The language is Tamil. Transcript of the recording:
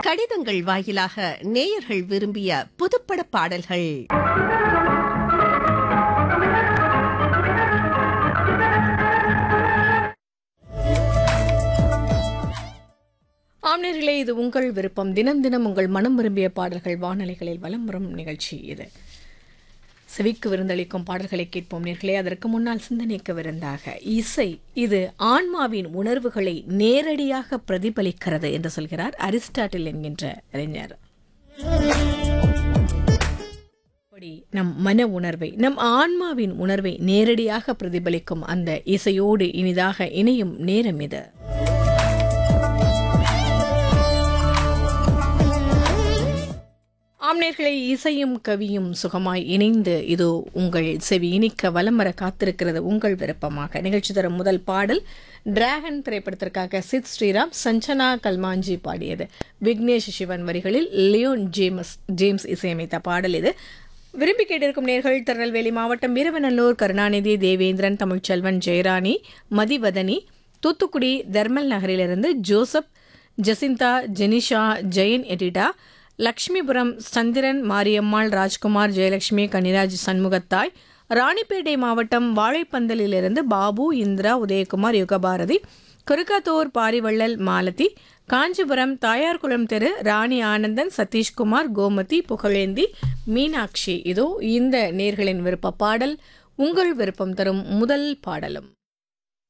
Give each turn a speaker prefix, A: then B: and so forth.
A: கடிதங்கள் வாயிலாக நேயர்கள் விரும்பிய புதுப்பட பாடல்கள்
B: ஆம்நேர்களே இது உங்கள் விருப்பம் தினம் தினம் உங்கள் மனம் விரும்பிய பாடல்கள் வானொலிகளில் வலம் வரும் நிகழ்ச்சி இது செவிக்கு விருந்தளிக்கும் பாடல்களை கேட்போம் நேர்களே அதற்கு முன்னால் சிந்தனைக்கு விருந்தாக இசை இது ஆன்மாவின் உணர்வுகளை நேரடியாக பிரதிபலிக்கிறது என்று சொல்கிறார் அரிஸ்டாட்டில் என்கின்ற அறிஞர் அப்படி நம் மன உணர்வை நம் ஆன்மாவின் உணர்வை நேரடியாக பிரதிபலிக்கும் அந்த இசையோடு இனிதாக இணையும் நேரம் இது ஆம்நேர்களை இசையும் கவியும் சுகமாய் இணைந்து இதோ உங்கள் செவி இனிக்க வலம் வர காத்திருக்கிறது உங்கள் விருப்பமாக நிகழ்ச்சி தரும் முதல் பாடல் டிராகன் திரைப்படத்திற்காக சித் ஸ்ரீராம் சஞ்சனா கல்மாஞ்சி பாடியது விக்னேஷ் சிவன் வரிகளில் லியோன் ஜேமஸ் ஜேம்ஸ் இசையமைத்த பாடல் இது விரும்பி கேட்டிருக்கும் நேர்கள் திருநெல்வேலி மாவட்டம் வீரவநல்லூர் கருணாநிதி தேவேந்திரன் தமிழ்ச்செல்வன் ஜெயராணி மதிவதனி தூத்துக்குடி தர்மல் நகரிலிருந்து Joseph Jacintha Jenisha Jayan Edita Lakshmipuram Chandran Mariyammal Rajkumar Jayalakshmi Kaniraj Shanmugathai Ranipet மாவட்டம் வாழைப்பந்தலிலிருந்து பாபு இந்திரா உதயகுமார் யுகபாரதி குருக்கத்தூர் பாரிவள்ளல் மாலதி காஞ்சிபுரம் தாயார்குளம் தெரு ராணி ஆனந்தன் சதீஷ்குமார் கோமதி புகழேந்தி மீனாட்சி இதோ இந்த நேர்களின் விருப்ப பாடல் உங்கள் விருப்பம் தரும் முதல் பாடலும்